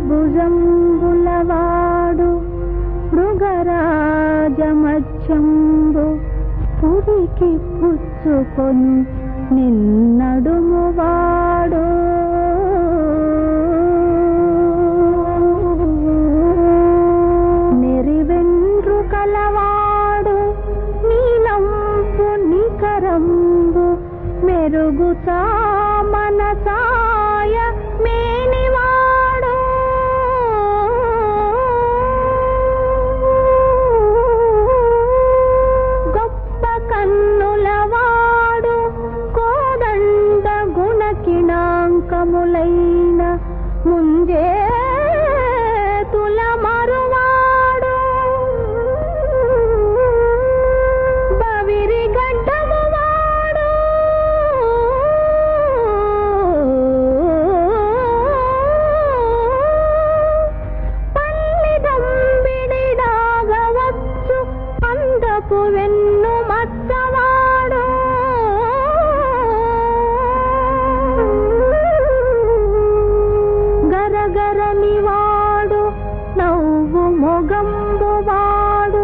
భుజంబులవాడు మృగరాజమధ్యంబు పురికి పుచ్చుకొను నిన్నడుమువాడు నెరివెండ్రు కలవాడు నీలంపు నికరంబు మెరుగుతా మనసాయ మేనివాడు గొప్ప కన్నులవాడు కోదండ గుణకిణాంకములైన ముంజే తుల మరువాడు బవిరి గడ్డము వాడు పల్లిదంబిడిడాగవచ్చు అందపు వెన్ను మచ్చవాడు గరగరని వాడు నవ్వు మొగంబు వాడు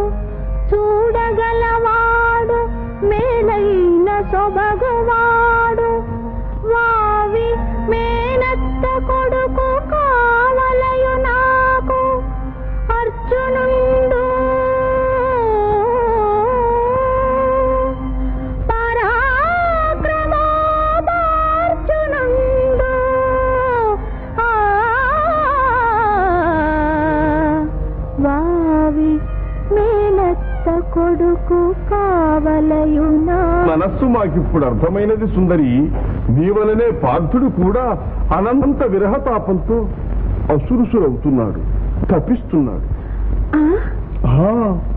చూడగలవాడు మేలైన సొబగువాడు వావి మేనత్త కొడుకు కావలయు నాకు అర్జునుండు పరాక్రమోపార్జునుండు ఆ వావి మేనత్త కొడుకు కావలయునా మనస్సు మాకిప్పుడు అర్థమైనది సుందరి నీ వలనే పార్థుడు కూడా అనంత విరహతాపంతో అసురుసురవుతున్నాడు తప్పిస్తున్నాడు